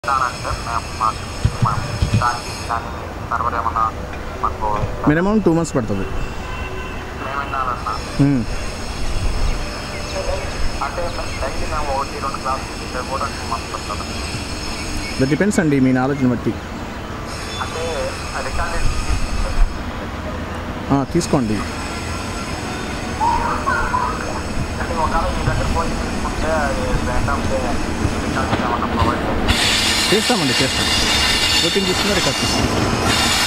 ఇస్తానంటే మేము మాకు మా- దానికి కానీ సర్వర్ ఏమన్నా మాకు మినిమం టూ మంత్స్ పడుతుంది మేము వినాలన్నా మ్మ్. అంటే డైలీ మేము ఒకటి రెండు క్లాసులు ఇస్తే కూడా టూ మంత్స్ పడుతుంది దట్ డిపెండ్స్ అండి మీ నాలెడ్జ్ని బట్టి అంటే రికార్డెడ్ ఆ, తీసుకోండి అంటే ఒకవేళ మీ దగ్గర పోయి తీసుకుంటే అది ర్యాండమ్ రికార్డెడ్ ఏమన్నా ప్రొవైడ్ చేయాలి చేస్తామండి చేస్తాం రొటీన్ తీసుకుని రికార్డ్ చేస్తాం